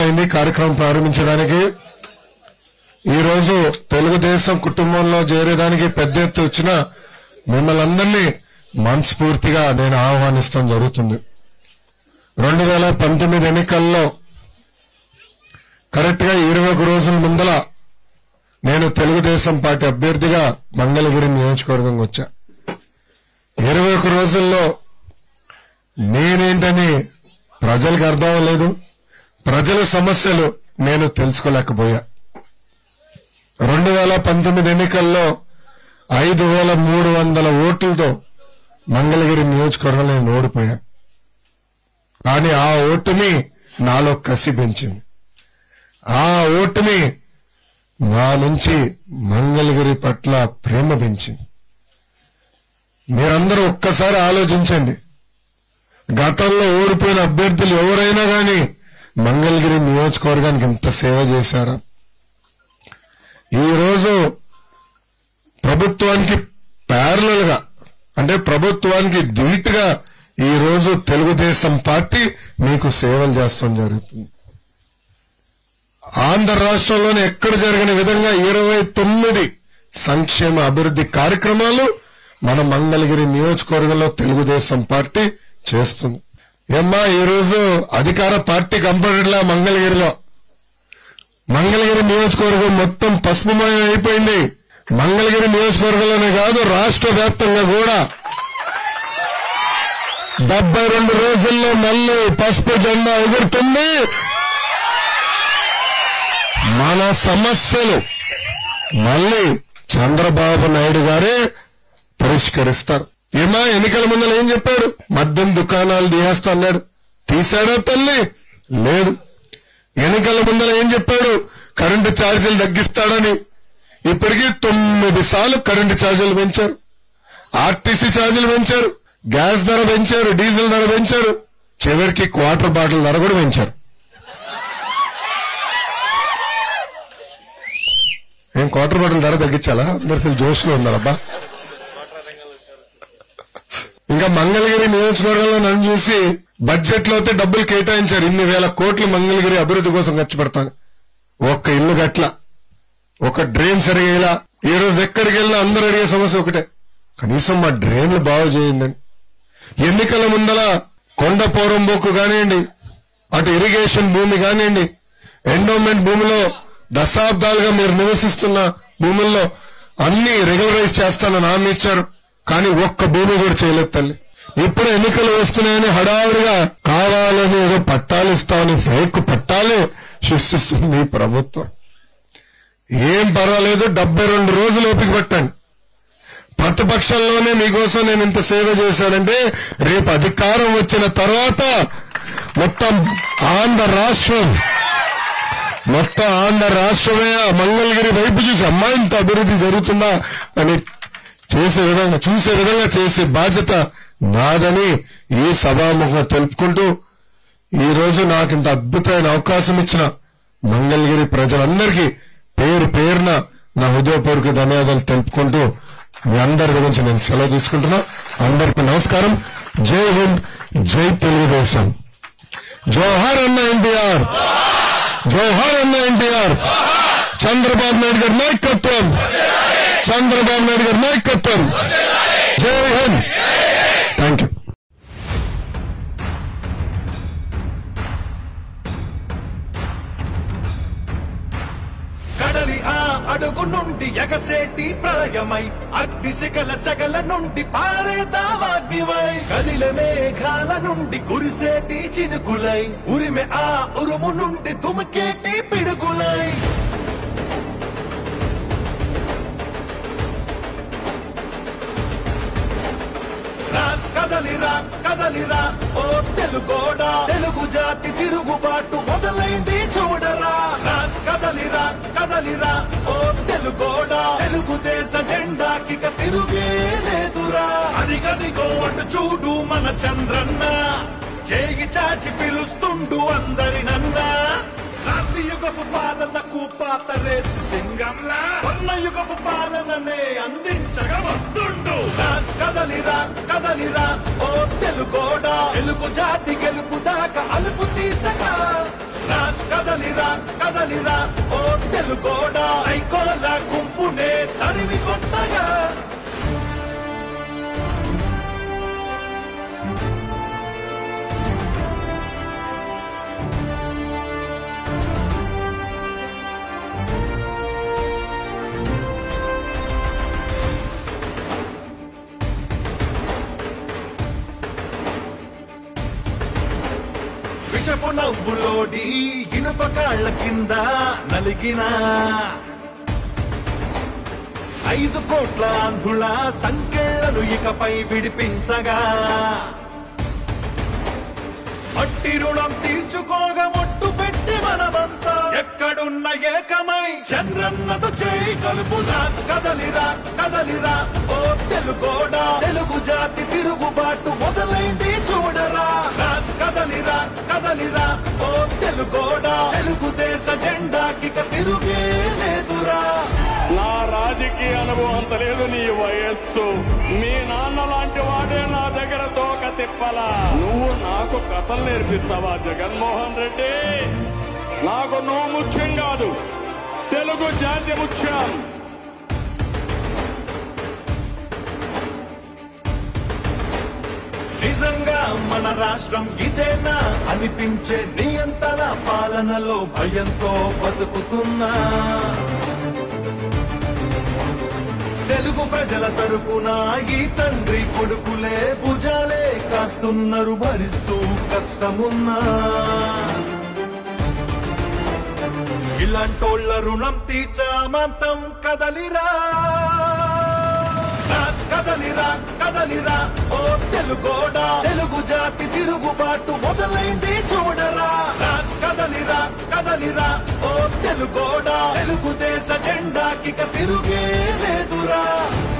రోజులైంది కార్యక్రమం ప్రారంభించడానికి ఈ రోజు తెలుగుదేశం కుటుంబంలో చేరేదానికి పెద్ద ఎత్తు వచ్చిన మిమ్మల్ని అందరినీ మనస్ఫూర్తిగా నేను ఆహ్వానిస్తాం జరుగుతుంది రెండు వేల పంతొమ్మిది ఎన్నికల్లో కరెక్ట్ గా ఇరవై ఒక రోజుల ముందల నేను తెలుగుదేశం పార్టీ అభ్యర్థిగా మంగళగిరి నియోజకవర్గంకి వచ్చా ఇరవై ఒక రోజుల్లో నేనేంటని ప్రజలకు అర్థం అవ్వలేదు ప్రజల సమస్యలు నేను తెలుసుకోలేకపోయా రెండు వేల పంతొమ్మిది ఎన్నికల్లో ఐదు వేల మూడు వందల ఓట్లతో మంగళగిరి నియోజకవర్గంలో నేను ఓడిపోయా కానీ ఆ ఓటుని నాలో కసి పెంచింది ఆ ఓటుని నా నుంచి మంగళగిరి పట్ల ప్రేమ పెంచింది మీరందరూ ఒక్కసారి ఆలోచించండి గతంలో ఓడిపోయిన అభ్యర్థులు ఎవరైనా గాని మంగళగిరి నియోజకవర్గానికి ఇంత సేవ చేశారా ఈ రోజు ప్రభుత్వానికి ప్యారలల్ గా అంటే ప్రభుత్వానికి ధీటుగా ఈ రోజు తెలుగుదేశం పార్టీ మీకు సేవలు చేస్తాం జరుగుతుంది ఆంధ్ర రాష్ట్రంలోనే ఎక్కడ జరిగిన విధంగా ఇరవై తొమ్మిది సంక్షేమ అభివృద్ధి కార్యక్రమాలు మన మంగళగిరి నియోజకవర్గంలో తెలుగుదేశం పార్టీ చేస్తుంది ఏమ్మా ఈ రోజు అధికార పార్టీ కంపనట్లా మంగళగిరిలో మంగళగిరి నియోజకవర్గం మొత్తం పసుపుమయం అయిపోయింది మంగళగిరి నియోజకవర్గంలోనే కాదు రాష్ట్ర వ్యాప్తంగా కూడా డెబ్బై రెండు రోజుల్లో మళ్ళీ పసుపు జెండా ఎగురుతుంది మన సమస్యలు మళ్ళీ చంద్రబాబు నాయుడు గారే పరిష్కరిస్తారు ఏమా ఎన్నికల ముందర ఏం చెప్పాడు మద్యం దుకాణాలు తీసేస్తా అన్నాడు తీశాడా తల్లి లేదు ఎన్నికల ముందర ఏం చెప్పాడు కరెంటు ఛార్జీలు తగ్గిస్తాడని ఇప్పటికీ తొమ్మిది సార్లు కరెంటు ఛార్జీలు పెంచారు ఆర్టీసీ ఛార్జీలు పెంచారు గ్యాస్ ధర పెంచారు డీజిల్ ధర పెంచారు చివరికి క్వార్టర్ బాటిల్ ధర కూడా పెంచారు ఏం క్వార్టర్ బాటిల్ ధర తగ్గించాలా అందరు ఫుల్ జోష్ లో ఉన్నారబ్బా ఇంకా మంగళగిరి నియోజకవర్గంలో నన్ను చూసి బడ్జెట్ లో అయితే డబ్బులు కేటాయించారు ఇన్ని వేల కోట్లు మంగళగిరి అభివృద్ధి కోసం ఖర్చు పెడతాను ఒక్క ఇల్లు గట్ల ఒక డ్రైన్ సరిగా ఇలా ఈ రోజు ఎక్కడికి వెళ్ళినా అందరూ అడిగే సమస్య ఒకటే కనీసం మా డ్రైన్లు బాగు చేయండి అని ఎన్నికల ముందల కొండ పోరంబోకు కానివ్వండి అటు ఇరిగేషన్ భూమి కానివ్వండి ఎండోమెంట్ భూమిలో దశాబ్దాలుగా మీరు నివసిస్తున్న భూముల్లో అన్ని రెగ్యులరైజ్ చేస్తానని హామీ ఇచ్చారు కానీ ఒక్క భూమి కూడా చేయలేదు తల్లి ఇప్పుడు ఎన్నికలు వస్తున్నాయని హడావుడిగా కావాలని ఏదో పట్టాలు ఇస్తామని ఫేక్ పట్టాలు సృష్టిస్తుంది ఈ ప్రభుత్వం ఏం పర్వాలేదు డెబ్బై రెండు రోజులు ఓపిక పట్టండి ప్రతిపక్షంలోనే మీకోసం నేను ఇంత సేవ చేశానంటే రేపు అధికారం వచ్చిన తర్వాత మొత్తం ఆంధ్ర రాష్ట్రం మొత్తం ఆంధ్ర రాష్ట్రమే ఆ మంగళగిరి వైపు చూసి అమ్మా ఇంత అభివృద్ధి జరుగుతుందా అని చేసే విధంగా చూసే విధంగా చేసే బాధ్యత నాదని ఈ సభాముఖంగా తెలుపుకుంటూ ఈ రోజు నాకు ఇంత అద్భుతమైన అవకాశం ఇచ్చిన మంగళగిరి ప్రజలందరికీ పేరు పేరున నా హృదయపూర్వక ధన్యవాదాలు తెలుపుకుంటూ మీ అందరి గురించి నేను సెలవు తీసుకుంటున్నా అందరికీ నమస్కారం జై హింద్ జై తెలుగుదేశం జోహార్ అన్న ఎన్టీఆర్ జోహార్ అన్న ఎన్టీఆర్ చంద్రబాబు నాయుడు గారి నాయకత్వం చంద్రబాబు నాయుడు గారి నాయకత్వం జై హింద్ థ్యాంక్ యూ కడలి ఆ అడుగు నుండి ఎగసేటి ప్రళయమై అగ్ని శిఖల సగల నుండి పారేదావాగ్నివై కదిల మేఘాల నుండి కురిసేటి చినుకులై ఉరిమె ఆ ఉరుము నుండి తుమికేటి పిడుగులై రా కదలిరా కదలిరా ఓ తెలుగోడా తెలుగు జాతి తిరుగుబాటు మొదలైంది చూడరా రా కదలిరా కదలిరా ఓ తెలుగోడా తెలుగుదేశ జెండాకిక తిరుగే లేదురా అదిగదిగో అటు చూడు మన చంద్రన్న చేయి చాచి పిలుస్తుండు అందరినన్నా రాత్రి యుగపు పాలనకు పాత రేసి సింగంలా కొన్న యుగపు పాలననే అందించగా వస్తుండు రా, కదలిరా కదలిరా ఓ తెలుగోడా తెలుగు జాతి గెలుపు దాకా అలుపు తీర్చగా రా కదలిరా కదలిరా ఓ తెలుగోడా ఐకోల గుంపునే తరిమి కొట్టగా విషపు నవ్వులోడి ఇనుప కాళ్ళ కింద నలిగిన ఐదు కోట్ల ఆంధ్రుల సంఖ్యలను ఇకపై విడిపించగా మట్టి రుణం తీర్చుకోగా ఒట్టు పెట్టి మనమంతా ఎక్కడున్న ఏకమై చంద్రన్నతో చేయి కలుపుదా కదలిరా కదలిరా ఓ తెలుగోడా తెలుగు జాతి తిరుగుబాటు మొదలైంది చూడరా రా, కదలిరా కదలిరా ఓ తెలుగోడా తెలుగుదేశ జెండాకి తిరుగే లేదురా నా రాజకీయ అనుభవం అంత లేదు నీ వయస్సు మీ నాన్న లాంటి వాడే నా దగ్గర తోక తిప్పలా నువ్వు నాకు కథలు నేర్పిస్తావా జగన్మోహన్ రెడ్డి నాకు నువ్వు ముఖ్యం కాదు తెలుగు జాతి ముఖ్యం నిజంగా మన రాష్ట్రం ఇదేనా అనిపించే నియంత్రణ పాలనలో భయంతో బతుకుతున్నా తెలుగు ప్రజల తరపున ఈ తండ్రి కొడుకులే భుజాలే కాస్తున్నారు భరిస్తూ కష్టమున్నా ఇలాంటోళ్ళ రుణం తీర్చామంతం కదలిరా రా, కదలిరా కదలిరా ఓ తెలుగోడా తెలుగు జాతి తిరుగుబాటు మొదలైంది చూడరా రా, కదలిరా కదలిరా ఓ తెలుగోడా తెలుగుదేశ జెండాకి తిరుగే లేదురా